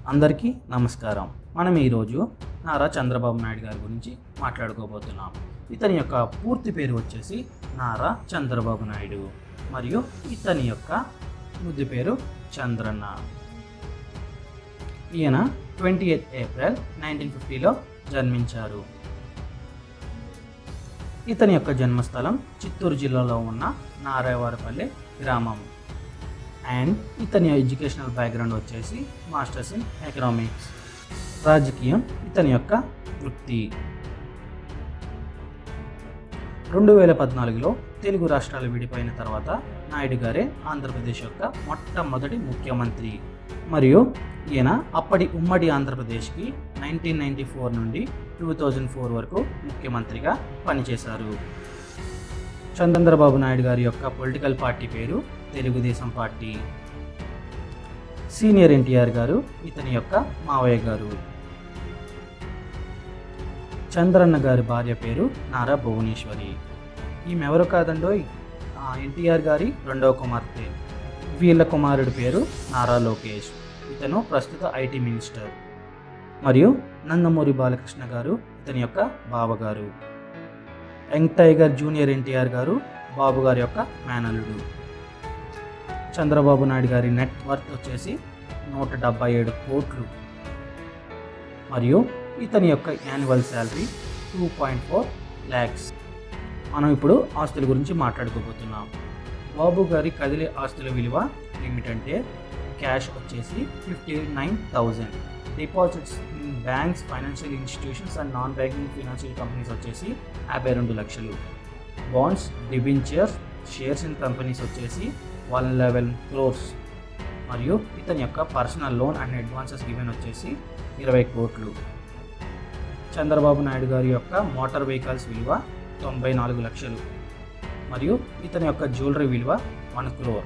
అందరికీ నమస్కారం మనం ఈరోజు నారా చంద్రబాబు నాయుడు గారి గురించి మాట్లాడుకోబోతున్నాం ఇతని యొక్క పూర్తి పేరు వచ్చేసి నారా చంద్రబాబు నాయుడు మరియు ఇతని యొక్క ముద్దు పేరు చంద్రన్న ఈయన ట్వంటీ ఎయిత్ ఏప్రిల్ నైన్టీన్ ఫిఫ్టీలో జన్మించారు ఇతని యొక్క జన్మస్థలం చిత్తూరు జిల్లాలో ఉన్న నారాయవారపల్లి గ్రామం అండ్ ఇతని ఎడ్యుకేషనల్ బ్యాక్గ్రౌండ్ వచ్చేసి మాస్టర్స్ ఇన్ ఎకనామిక్స్ రాజకీయం ఇతని యొక్క వృత్తి రెండు వేల పద్నాలుగులో తెలుగు రాష్ట్రాలు విడిపోయిన తర్వాత నాయుడు గారే ఆంధ్రప్రదేశ్ యొక్క మొట్టమొదటి ముఖ్యమంత్రి మరియు ఈయన అప్పటి ఉమ్మడి ఆంధ్రప్రదేశ్కి నైన్టీన్ నైన్టీ ఫోర్ నుండి టూ థౌజండ్ ఫోర్ వరకు ముఖ్యమంత్రిగా పనిచేశారు చంద్రబాబు నాయుడు గారి యొక్క పొలిటికల్ పార్టీ పేరు తెలుగుదేశం పార్టీ సీనియర్ ఎన్టీఆర్ గారు ఇతని యొక్క మావయ్య గారు చంద్రన్న గారి భార్య పేరు నారా భువనేశ్వరి ఈమె ఎవరు కాదండోయ్ ఎన్టీఆర్ గారి రెండవ కుమార్తె వీళ్ళ కుమారుడి పేరు నారా లోకేష్ ఇతను ప్రస్తుత ఐటీ మినిస్టర్ మరియు నందమూరి బాలకృష్ణ గారు ఇతని యొక్క బావగారు యంగ్ టైగర్ జూనియర్ ఎన్టీఆర్ గారు బాబు గారి యొక్క మేనల్లుడు చంద్రబాబు నాయుడు గారి నెట్ వర్త్ వచ్చేసి నూట డెబ్బై ఏడు కోట్లు మరియు ఇతని యొక్క annual salary two point four lakhs మనం ఇప్పుడు ఆస్తుల గురించి మాట్లాడుకోబోతున్నాం బాబు గారి కదిలే ఆస్తుల విలువ ఏమిటంటే క్యాష్ వచ్చేసి fifty nine thousand deposits in banks financial institutions and non banking financial companies వచ్చేసి యాభై రెండు లక్షలు bonds debentures shares in companies వచ్చేసి వన్ లెవెన్ క్రోర్స్ మరియు ఇతని యొక్క personal loan and advances given వచ్చేసి ఇరవై కోట్లు చంద్రబాబు నాయుడు గారి యొక్క మోటార్ వెహికల్స్ విలువ తొంభై నాలుగు లక్షలు మరియు ఇతని యొక్క జ్యువెలరీ విలువ వన్ క్రోర్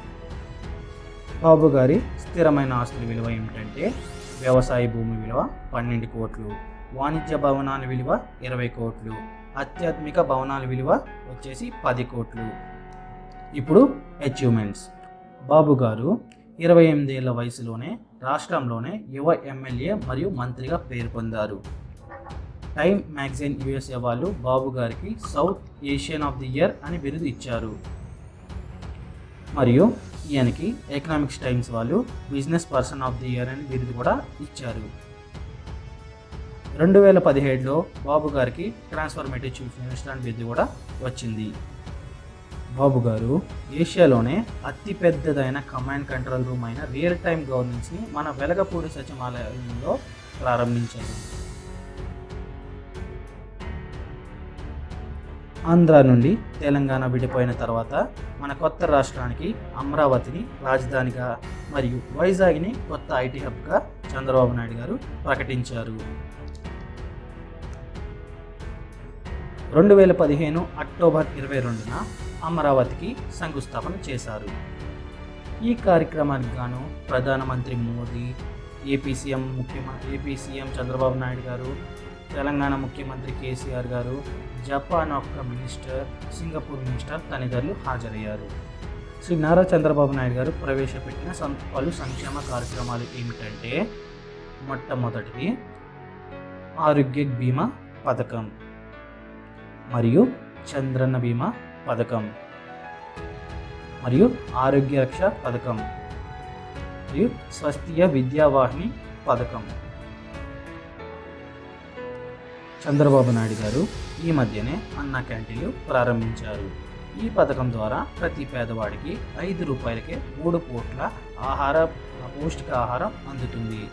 బాబు గారి స్థిరమైన ఆస్తుల విలువ ఏమిటంటే వ్యవసాయ భూమి విలువ పన్నెండు కోట్లు వాణిజ్య భవనాల విలువ ఇరవై కోట్లు ఆధ్యాత్మిక భవనాల విలువ వచ్చేసి పది కోట్లు ఇప్పుడు అచీవ్మెంట్స్ బాబు గారు ఇరవై ఎనిమిదేళ్ల వయసులోనే రాష్ట్రంలోనే యువ ఎమ్మెల్యే మరియు మంత్రిగా పేరు పొందారు టైమ్ మ్యాగజైన్ యుఎస్ఏ వాళ్ళు బాబు గారికి South Asian of the year అని బిరుదు ఇచ్చారు మరియు ఈయనకి ఎకనామిక్స్ టైమ్స్ వాళ్ళు business person of the year అని బిరుదు కూడా ఇచ్చారు రెండు వేల పదిహేడులో బాబు గారికి ట్రాన్స్ఫర్మేటివ్ చీఫ్ మినిస్టర్ అని బిరుదు కూడా వచ్చింది బాబు గారు ఏషియాలోనే అతి పెద్దదైన కమాండ్ కంట్రోల్ రూమ్ అయిన రియల్ టైమ్ గవర్నెన్స్ని మన వెలగపూడి సచివాలయంలో ప్రారంభించారు ఆంధ్ర నుండి తెలంగాణ విడిపోయిన తర్వాత మన కొత్త రాష్ట్రానికి అమరావతిని రాజధానిగా మరియు వైజాగ్ని కొత్త ఐటీ హబ్గా చంద్రబాబు నాయుడు గారు ప్రకటించారు రెండు వేల పదిహేను అక్టోబర్ ఇరవై రెండున అమరావతికి శంకుస్థాపన చేశారు ఈ కార్యక్రమానికి గాను ప్రధానమంత్రి మోదీ ఏపీ సీఎం ముఖ్యమంత్రి ఏపీ సీఎం చంద్రబాబు నాయుడు గారు తెలంగాణ ముఖ్యమంత్రి కేసీఆర్ గారు జపాన్ యొక్క మినిస్టర్ సింగపూర్ మినిస్టర్ తదితరులు హాజరయ్యారు శ్రీ నారా చంద్రబాబు నాయుడు గారు ప్రవేశపెట్టిన సం పలు సంక్షేమ కార్యక్రమాలు ఏమిటంటే మొట్టమొదటిది ఆరోగ్య బీమా పథకం మరియు చంద్రన్న బీమా పథకం మరియు ఆరోగ్య రక్ష పథకం మరియు స్వస్థీయ విద్యావాహిని పథకం చంద్రబాబు నాయుడు గారు ఈ మధ్యనే అన్న క్యాంటీన్లు ప్రారంభించారు ఈ పథకం ద్వారా ప్రతి పేదవాడికి ఐదు రూపాయలకే మూడు పూట్ల ఆహార పౌష్టిక ఆహారం అందుతుంది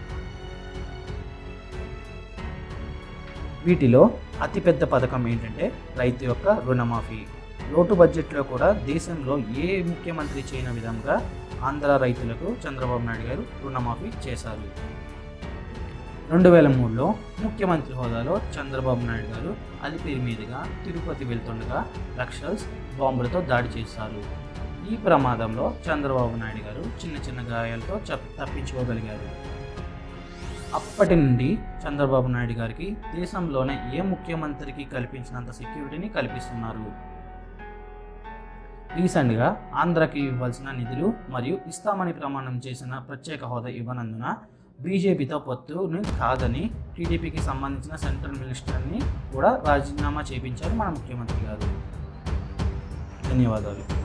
వీటిలో అతిపెద్ద పథకం ఏంటంటే రైతు యొక్క రుణమాఫీ లోటు బడ్జెట్లో కూడా దేశంలో ఏ ముఖ్యమంత్రి చేయని విధంగా ఆంధ్ర రైతులకు చంద్రబాబు నాయుడు గారు రుణమాఫీ చేశారు రెండు వేల మూడులో ముఖ్యమంత్రి హోదాలో చంద్రబాబు నాయుడు గారు అలిపిరి మీదుగా తిరుపతి వెళ్తుండగా లక్షల్స్ బాంబులతో దాడి చేశారు ఈ ప్రమాదంలో చంద్రబాబు నాయుడు గారు చిన్న చిన్న గాయాలతో చప్ తప్పించుకోగలిగారు అప్పటి నుండి చంద్రబాబు నాయుడు గారికి దేశంలోనే ఏ ముఖ్యమంత్రికి కల్పించినంత సెక్యూరిటీని కల్పిస్తున్నారు రీసెంట్గా ఆంధ్రకి ఇవ్వాల్సిన నిధులు మరియు ఇస్తామని ప్రమాణం చేసిన ప్రత్యేక హోదా ఇవ్వనందున బీజేపీతో పొత్తుని కాదని టీడీపీకి సంబంధించిన సెంట్రల్ మినిస్టర్ని కూడా రాజీనామా చేయించారు మన ముఖ్యమంత్రి గారు ధన్యవాదాలు